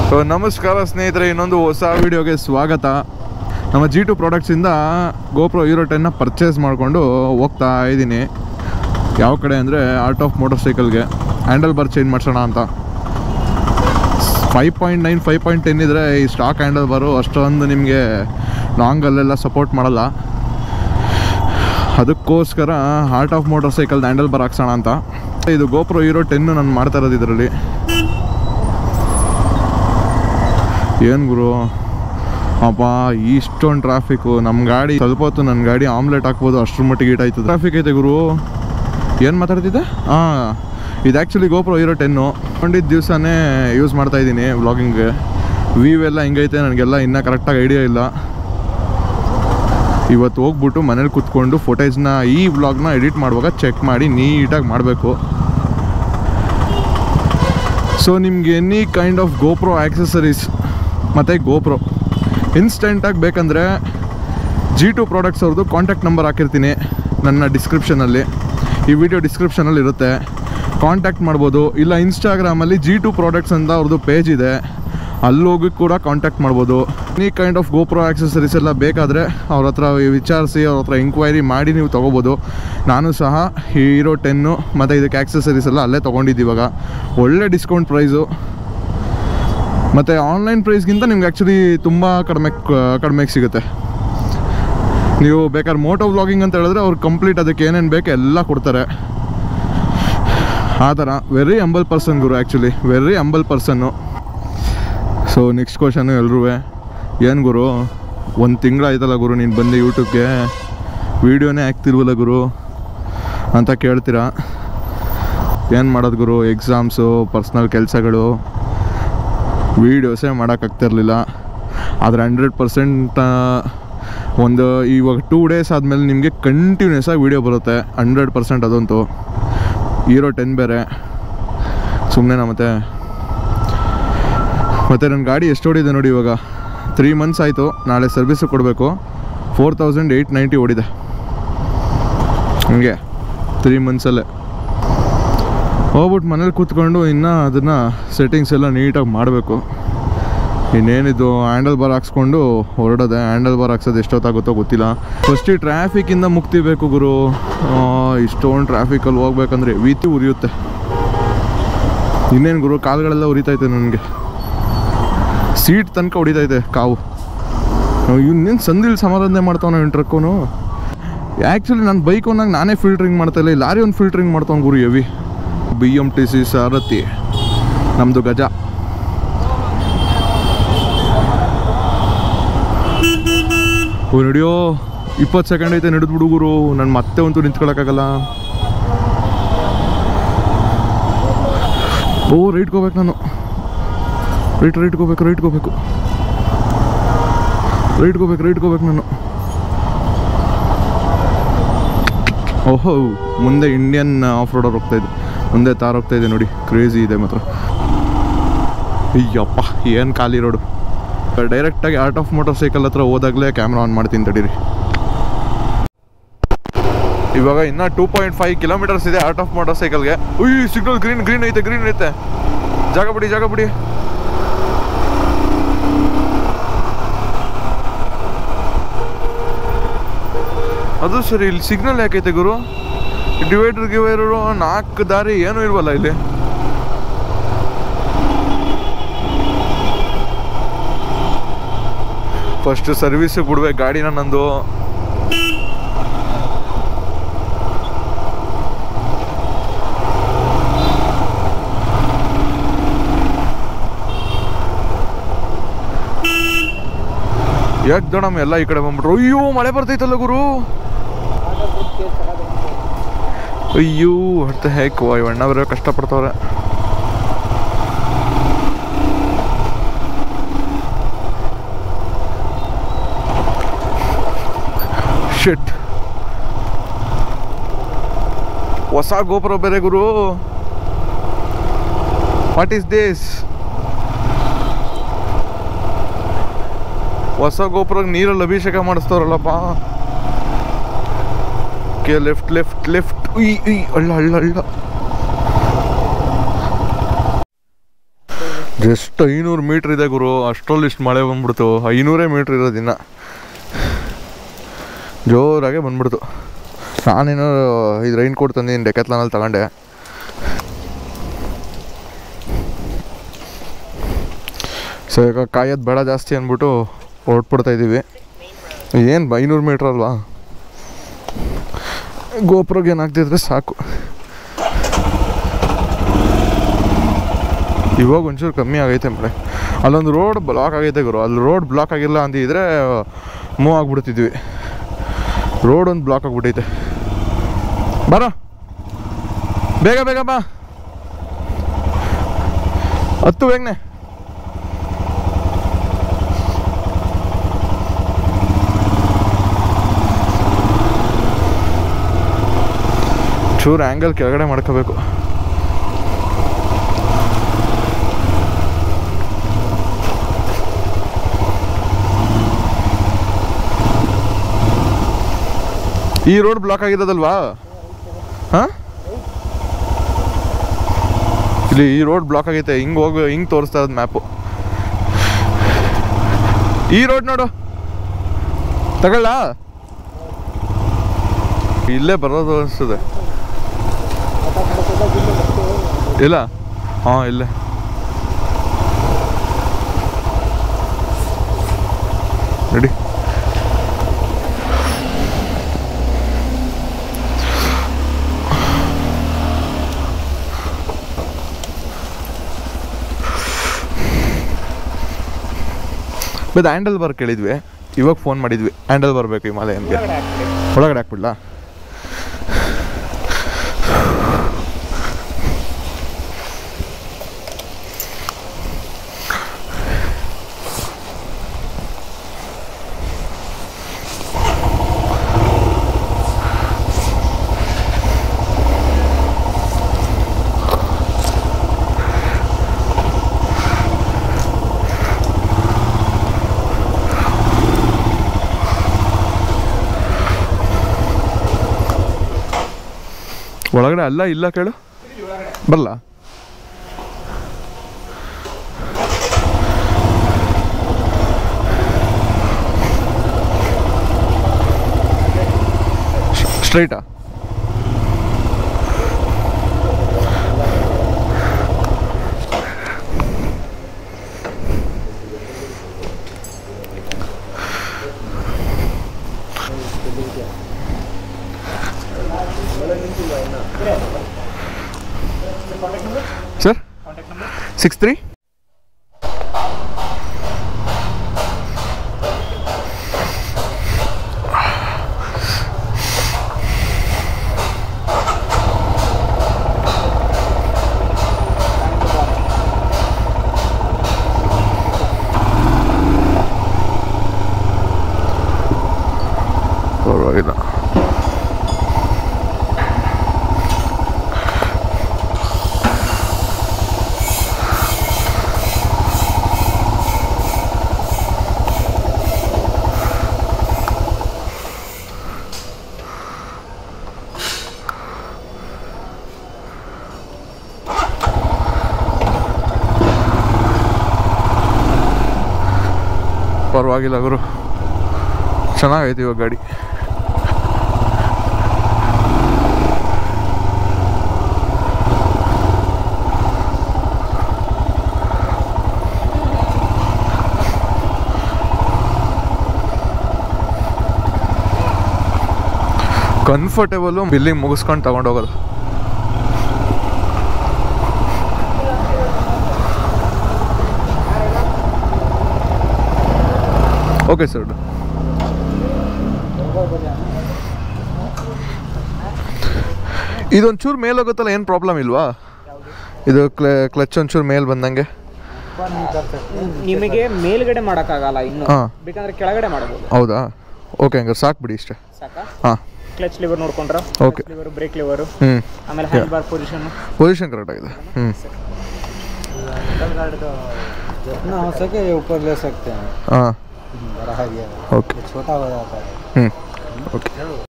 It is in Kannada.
ಸೊ ನಮಸ್ಕಾರ ಸ್ನೇಹಿತರೆ ಇನ್ನೊಂದು ಹೊಸ ವಿಡಿಯೋಗೆ ಸ್ವಾಗತ ನಮ್ಮ ಜಿ ಟು ಪ್ರಾಡಕ್ಟ್ಸಿಂದ ಗೋಪ್ರೋ ಹೀರೋ ಟೆನ್ನ ಪರ್ಚೇಸ್ ಮಾಡಿಕೊಂಡು ಹೋಗ್ತಾ ಇದ್ದೀನಿ ಯಾವ ಕಡೆ ಅಂದರೆ ಆರ್ಟ್ ಆಫ್ ಮೋಟರ್ ಸೈಕಲ್ಗೆ ಹ್ಯಾಂಡಲ್ ಬಾರ್ ಚೇಂಜ್ ಮಾಡಿಸೋಣ ಅಂತ five point nine five point ten ಇದ್ದರೆ ಈ ಸ್ಟಾಕ್ ಹ್ಯಾಂಡಲ್ ಬಾರು ಅಷ್ಟೊಂದು ನಿಮಗೆ ಲಾಂಗಲ್ಲೆಲ್ಲ ಸಪೋರ್ಟ್ ಮಾಡಲ್ಲ ಅದಕ್ಕೋಸ್ಕರ art of motorcycle handlebar ಹಾಕ್ಸೋಣ ಅಂತ ಇದು ಗೋಪ್ರೋ ಹೀರೋ ಟೆನ್ನು ನಾನು ಮಾಡ್ತಾ ಇರೋದು ಇದರಲ್ಲಿ ಏನು ಗುರು ಅಪ್ಪ ಇಷ್ಟೊಂದು ಟ್ರಾಫಿಕ್ಕು ನಮ್ಮ ಗಾಡಿ ಸ್ವಲ್ಪ ಹೊತ್ತು ನನ್ನ ಗಾಡಿ ಆಮ್ಲೆಟ್ ಹಾಕ್ಬೋದು ಅಷ್ಟ್ರ ಮಟ್ಟಿಗೆ ಈಟ್ ಆಯ್ತದೆ ಟ್ರಾಫಿಕ್ ಐತೆ ಗುರು ಏನು ಮಾತಾಡ್ತಿದ್ದೆ ಹಾಂ ಇದು ಆ್ಯಕ್ಚುಲಿ ಗೋಪ್ರೋ ಹೀರೋ ಟೆನ್ನು ಕೊಂಡಿದ್ದ ದಿವಸನೇ ಯೂಸ್ ಮಾಡ್ತಾ ಇದ್ದೀನಿ ವ್ಲಾಗಿಂಗ್ಗೆ ವ್ಯೂ ಎಲ್ಲ ಹೆಂಗೈತೆ ನನಗೆಲ್ಲ ಇನ್ನೂ ಕರೆಕ್ಟಾಗಿ ಐಡಿಯಾ ಇಲ್ಲ ಇವತ್ತು ಹೋಗ್ಬಿಟ್ಟು ಮನೇಲಿ ಕೂತ್ಕೊಂಡು ಫೋಟೇಜ್ನ ಈ ವ್ಲಾಗ್ನ ಎಡಿಟ್ ಮಾಡುವಾಗ ಚೆಕ್ ಮಾಡಿ ನೀಟಾಗಿ ಮಾಡಬೇಕು ಸೊ ನಿಮ್ಗೆ any kind of GoPro accessories ಮತ್ತು ಗೋಪ್ರೋ ಇನ್ಸ್ಟೆಂಟಾಗಿ ಬೇಕಂದರೆ ಜಿ ಟು ಪ್ರಾಡಕ್ಟ್ಸ್ ಅವ್ರದ್ದು ಕಾಂಟ್ಯಾಕ್ಟ್ ನಂಬರ್ ಹಾಕಿರ್ತೀನಿ ನನ್ನ ಡಿಸ್ಕ್ರಿಪ್ಷನಲ್ಲಿ ಈ ವಿಡಿಯೋ ಡಿಸ್ಕ್ರಿಪ್ಷನಲ್ಲಿ ಇರುತ್ತೆ ಕಾಂಟ್ಯಾಕ್ಟ್ ಮಾಡ್ಬೋದು ಇಲ್ಲ ಇನ್ಸ್ಟಾಗ್ರಾಮಲ್ಲಿ ಜಿ ಟು ಪ್ರಾಡಕ್ಟ್ಸ್ ಅಂತ ಅವ್ರದ್ದು ಪೇಜ್ ಇದೆ ಅಲ್ಲಿ ಹೋಗಿ ಕೂಡ ಕಾಂಟ್ಯಾಕ್ಟ್ ಮಾಡ್ಬೋದು any kind of GoPro accessories ಎಲ್ಲ ಬೇಕಾದರೆ ಅವ್ರ ಹತ್ರ ವಿಚಾರಿಸಿ ಅವ್ರ ಹತ್ರ ಎಂಕ್ವೈರಿ ಮಾಡಿ ನೀವು ತೊಗೋಬೋದು ನಾನು ಸಹ ಹೀರೋ ಟೆನ್ನು ಮತ್ತು ಇದಕ್ಕೆ ಆಕ್ಸೆಸರೀಸ್ ಎಲ್ಲ ಅಲ್ಲೇ ತೊಗೊಂಡಿದ್ದು ಇವಾಗ ಒಳ್ಳೆ ಡಿಸ್ಕೌಂಟ್ ಪ್ರೈಸು ಮತ್ತು ಆನ್ಲೈನ್ ಪ್ರೈಸ್ಗಿಂತ ನಿಮ್ಗೆ ಆ್ಯಕ್ಚುಲಿ ತುಂಬ ಕಡಿಮೆ ಕಡಿಮೆಗೆ ಸಿಗುತ್ತೆ ನೀವು ಬೇಕಾದ್ರೆ ಮೋಟೋ ವ್ಲಾಗಿಂಗ್ ಅಂತ ಹೇಳಿದ್ರೆ ಅವ್ರು ಕಂಪ್ಲೀಟ್ ಅದಕ್ಕೆ ಏನೇನು ಬೇಕು ಎಲ್ಲ ಕೊಡ್ತಾರೆ ಆ ಥರ ವೆರಿ ಅಂಬಲ್ ಪರ್ಸನ್ ಗುರು ಆ್ಯಕ್ಚುಲಿ ವೆರಿ ಅಂಬಲ್ ಪರ್ಸನ್ನು ಸೊ ನೆಕ್ಸ್ಟ್ ಕ್ವಶನು ಎಲ್ರೂ ಏನು ಗುರು ಒಂದು ತಿಂಗಳಾಯ್ತಲ್ಲ ಗುರು ನೀನು ಬಂದು ಯೂಟ್ಯೂಬ್ಗೆ ವೀಡಿಯೋನೇ ಹಾಕ್ತಿಲ್ವಲ್ಲ ಗುರು ಅಂತ ಕೇಳ್ತೀರಾ ಏನು ಮಾಡೋದು ಗುರು ಎಕ್ಸಾಮ್ಸು ಪರ್ಸ್ನಲ್ ಕೆಲಸಗಳು ವೀಡಿಯೋಸೇ ಮಾಡೋಕ್ಕಾಗ್ತಿರ್ಲಿಲ್ಲ ಆದರೆ ಹಂಡ್ರೆಡ್ ಪರ್ಸೆಂಟ್ ಒಂದು ಇವಾಗ ಟೂ ಡೇಸ್ ಆದಮೇಲೆ ನಿಮಗೆ ಕಂಟಿನ್ಯೂಸ್ ಆಗಿ ವೀಡಿಯೋ ಬರುತ್ತೆ ಹಂಡ್ರೆಡ್ ಪರ್ಸೆಂಟ್ ಅದಂತೂ ಹೀರೋ ಟೆನ್ ಬೇರೆ ಸುಮ್ಮನೆ ಮತ್ತೆ ಮತ್ತು ನನ್ನ ಗಾಡಿ ಎಷ್ಟು ಓಡಿದೆ ನೋಡಿ ಇವಾಗ ತ್ರೀ ಮಂತ್ಸ್ ಆಯಿತು ನಾಳೆ ಸರ್ವಿಸು ಕೊಡಬೇಕು ಫೋರ್ ತೌಸಂಡ್ ಏಯ್ಟ್ ನೈಂಟಿ ಓಡಿದೆ ಹಂಗೆ ತ್ರೀ ಮಂತ್ಸಲ್ಲೇ ಹೋಗ್ಬಿಟ್ಟು ಮನೇಲಿ ಕೂತ್ಕೊಂಡು ಇನ್ನು ಅದನ್ನು ಸೆಟ್ಟಿಂಗ್ಸ್ ಎಲ್ಲ ನೀಟಾಗಿ ಮಾಡಬೇಕು ಇನ್ನೇನಿದು ಹ್ಯಾಂಡಲ್ ಬಾರ್ ಹಾಕ್ಸ್ಕೊಂಡು ಹೊರಡೋದೆ ಹ್ಯಾಂಡಲ್ ಬಾರ್ ಹಾಕ್ಸೋದು ಎಷ್ಟೊತ್ತಾಗುತ್ತೋ ಗೊತ್ತಿಲ್ಲ ಫಸ್ಟ್ ಈ ಟ್ರಾಫಿಕ್ಕಿಂದ ಮುಕ್ತಿ ಬೇಕು ಗುರು ಆ, ಇಷ್ಟೊಂದು ಟ್ರಾಫಿಕಲ್ಲಿ ಹೋಗ್ಬೇಕಂದ್ರೆ ವೀತಿ ಉರಿಯುತ್ತೆ ಇನ್ನೇನು ಗುರು ಕಾಲುಗಳೆಲ್ಲ ಉರಿತೈತೆ ನನಗೆ ಸೀಟ್ ತನಕ ಹೊಡಿತೈತೆ ಕಾವು ಇನ್ನೇನು ಸಂದಿಲ್ ಸಮಾರಾಧನೆ ಮಾಡ್ತಾವ ಇವ್ನು ಟ್ರಕ್ಕವನು ಆ್ಯಕ್ಚುಲಿ ನನ್ನ ಬೈಕ್ ಒಂದಾಗ ನಾನೇ ಫಿಲ್ಟ್ರಿಂಗ್ ಮಾಡ್ತಾ ಇಲ್ಲ ಈ ಲಾರಿ ಒಂದು ಫಿಲ್ಟ್ರಿಂಗ್ ಮಾಡ್ತಾವ್ನು ಗುರು ಎವಿ ಬಿ ಎಮ್ ಟಿ ಸಿ ಸಾರಥಿ ನಮ್ಮದು ಗಜ ಓ ನಡಿಯೋ ಇಪ್ಪತ್ತು ಸೆಕೆಂಡ್ ಐತೆ ನಡೆದು ಬಿಡುಗರು ನಾನು ಮತ್ತೆ ಅಂತೂ ನಿಂತ್ಕೊಳಕ್ಕಾಗಲ್ಲ ಓ ರೈಟ್ ಹೋಗ್ಬೇಕು ನಾನು ರೈಟ್ ರೈಟ್ ಹೋಗ್ಬೇಕು ರೈಟ್ ಹೋಗ್ಬೇಕು ರೈಟ್ ಹೋಗ್ಬೇಕು ರೈಟ್ ಹೋಗ್ಬೇಕು ನಾನು ಓಹೋ ಮುಂದೆ ಇಂಡಿಯನ್ ಆಫ್ ರೋಡರ್ ಹೋಗ್ತಾ ಇದೆ ಮುಂದೆ ತಾರ್ ಹೋಗ್ತಾ ಇದೆ ನೋಡಿ ಕ್ರೇಜಿ ಇದೆ ಮಾತ್ರ ಅಯ್ಯಪ್ಪ ಏನು ಖಾಲಿ ರೋಡು ಡೈರೆಕ್ಟಾಗಿ ಆರ್ಟ್ ಆಫ್ ಮೋಟರ್ ಸೈಕಲ್ ಹತ್ರ ಹೋದಾಗಲೇ ಕ್ಯಾಮ್ರಾ ಆನ್ ಮಾಡ್ತೀನಿ ತಡೀರಿ ಇವಾಗ ಇನ್ನ ಟೂ ಪಾಯಿಂಟ್ ಫೈವ್ ಕಿಲೋಮೀಟರ್ಸ್ ಇದೆ ಆರ್ಟ್ ಆಫ್ ಮೋಟರ್ ಸೈಕಲ್ಗೆ ಉಯ್ ಸಿಗ್ನಲ್ ಗ್ರೀನ್ ಗ್ರೀನ್ ಐತೆ ಗ್ರೀನ್ ಐತೆ ಜಾಗ ಬಿಡಿ ಜಾಗ ಬಿಡಿ ಅದು ಸರಿ ಇಲ್ಲಿ ಸಿಗ್ನಲ್ ಯಾಕೈತೆ ಗುರು ಡಿವೈಡರ್ ಗಿವೈಡರು ನಾಲ್ಕು ದಾರಿ ಏನೂ ಇಲ್ವಲ್ಲ ಇಲ್ಲಿ ಫಸ್ಟ್ ಸರ್ವಿಸಿಗೆ ಬಿಡ್ಬೇಕು ಗಾಡಿನ ನಂದು ಯಾಕೆ ದೊಡಮ್ಮ ಎಲ್ಲ ಈ ಕಡೆ ಬಂದ್ಬಿಟ್ರು ಅಯ್ಯೋ ಮಳೆ ಬರ್ತೈತಲ್ಲ ಗುರು ಅಯ್ಯೋ ಅರ್ಥ ಹೇಕ್ ಅಣ್ಣ ಬರೋ ಕಷ್ಟಪಡ್ತವ್ರೆ ಶಿಟ್ ಹೊಸ ಗೋಪುರ ಬೇರೆ ಗುರು ವಾಟ್ ಈಸ್ ದಿಸ್ ಹೊಸ ಗೋಪುರಕ್ಕೆ ನೀರಲ್ಲಿ ಅಭಿಷೇಕ ಮಾಡಿಸ್ತವ್ರಲ್ಲಪ್ಪ ಕೆ ಲೆಫ್ಟ್ ಲೆಫ್ಟ್ ಲೆಫ್ಟ್ ಉಯ್ ಉಯ್ ಅಳ್ಳ ಅಳ್ಳ ಅಳ್ಳ ಜಸ್ಟ್ ಐನೂರು ಮೀಟ್ರ್ ಇದೆ ಗುರು ಅಷ್ಟರಲ್ಲಿ ಇಷ್ಟು ಮಳೆ ಬಂದ್ಬಿಡ್ತು ಐನೂರೇ ಮೀಟ್ರ್ ಇರೋದಿನ್ನ ಜೋರಾಗೆ ಬಂದ್ಬಿಡ್ತು ನಾನೇನೋ ಇದು ರೈನ್ ಕೋಟ್ ತಂದಿದ್ದೀನಿ ಡೆಕೆತ್ಲಾನಲ್ಲಿ ತಗೊಂಡೆ ಸೊ ಈಗ ಕಾಯೋದು ಬೇಡ ಜಾಸ್ತಿ ಅಂದ್ಬಿಟ್ಟು ಹೊರಟ್ಬಿಡ್ತಾ ಇದ್ದೀವಿ ಏನು ಐನೂರು ಮೀಟ್ರ್ ಅಲ್ವಾ ಗೋಪ್ರೋಗೆ ಏನಾಗ್ತಿದ್ರೆ ಸಾಕು ಇವಾಗ ಒಂಚೂರು ಕಮ್ಮಿ ಆಗೈತೆ ಮಳೆ ಅಲ್ಲೊಂದು ರೋಡ್ ಬ್ಲಾಕ್ ಆಗೈತೆ ಗುರು ಅಲ್ಲಿ ರೋಡ್ ಬ್ಲಾಕ್ ಆಗಿಲ್ಲ ಅಂದಿದ್ರೆ ಮೂವ್ ಆಗ್ಬಿಡ್ತಿದ್ವಿ ರೋಡ್ ಒಂದು ಬ್ಲಾಕ್ ಆಗ್ಬಿಟ್ಟೈತೆ ಬರೋ ಬೇಗ ಬೇಗ ಬಾ ಹತ್ತು ಬೇಗನೆ ಚೂರು ಆ್ಯಂಗಲ್ ಕೆಳಗಡೆ ಮಾಡ್ಕೋಬೇಕು ಈ ರೋಡ್ ಬ್ಲಾಕ್ ಆಗಿರೋದಲ್ವಾ ಹಾಂ ಇಲ್ಲಿ ಈ ರೋಡ್ ಬ್ಲಾಕ್ ಆಗೈತೆ ಹಿಂಗೆ ಹೋಗಿ ಹಿಂಗೆ ತೋರಿಸ್ತಾ ಇರೋದು ಮ್ಯಾಪು ಈ ರೋಡ್ ನೋಡು ತಗೊಳ್ಳ ಇಲ್ಲೇ ಬರೋದು ಅನಿಸ್ತದೆ ಇಲ್ಲ ಹಾಂ ಇಲ್ಲೇ ರೆಡಿ ಮತ್ತೆ ಹ್ಯಾಂಡಲ್ ಬಾರ್ ಕೇಳಿದ್ವಿ ಇವಾಗ ಫೋನ್ ಮಾಡಿದ್ವಿ ಹ್ಯಾಂಡಲ್ ಬರಬೇಕು ಹಿಮಾಲಯನ್ಗೆ ಒಳಗಡೆ ಹಾಕ್ಬಿಡ್ಲಾ ಒಳಗಡೆ ಅಲ್ಲ ಇಲ್ಲ ಕೇಳು ಬರಲ್ಲ ಸ್ಟ್ರೈಟಾ ಸರ್ ಸಿಕ್ಸ್ ತ್ರೀ ಪರವಾಗಿಲ್ಲ ಪರವಾಗಿಲ್ಲ ಗುರು ಚೆನ್ನಾಗೈತೆ ಇವಾಗ ಗಾಡಿ ಕಂಫರ್ಟೇಬಲು ಬಿಲ್ಲಿಂಗ್ ಮುಗಿಸ್ಕೊಂಡು ತಗೊಂಡೋಗೋದು ಓಕೆ ಸರ್ ಇದೊಂಚೂರು ಮೇಲೆ ಹೋಗುತ್ತಲ್ಲ ಏನು ಪ್ರಾಬ್ಲಮ್ ಇಲ್ವಾ ಇದು ಕ್ಲಚ್ ಒಂಚೂರು ಮೇಲೆ ಬಂದಂಗೆ ನಿಮಗೆ ಮೇಲ್ಗಡೆ ಮಾಡಕ್ಕಾಗಲ್ಲ ಇನ್ನು ಹಾ. ಬೇಕಂದ್ರೆ ಕೆಳಗಡೆ ಮಾಡಬಹುದು ಹೌದಾ ಓಕೆ ಹಂಗಾರೆ ಸಾಕು ಬಿಡಿ ಇಷ್ಟೇ ಸಾಕಾ ಹಾಂ ಕ್ಲಚ್ ಲಿವರ್ ನೋಡ್ಕೊಂಡ್ರ Okay. ಲಿವರ್ ಬ್ರೇಕ್ ಲಿವರ್ ಹ್ಞೂ ಆಮೇಲೆ hand bar position position correct ಆಗಿದೆ ಹ್ಞೂ जितना हो सके ये ऊपर ले सकते हैं ಹಾಂ बड़ा है ये ಓಕೆ छोटा हो जाता है ಹ್ಞೂ ಓಕೆ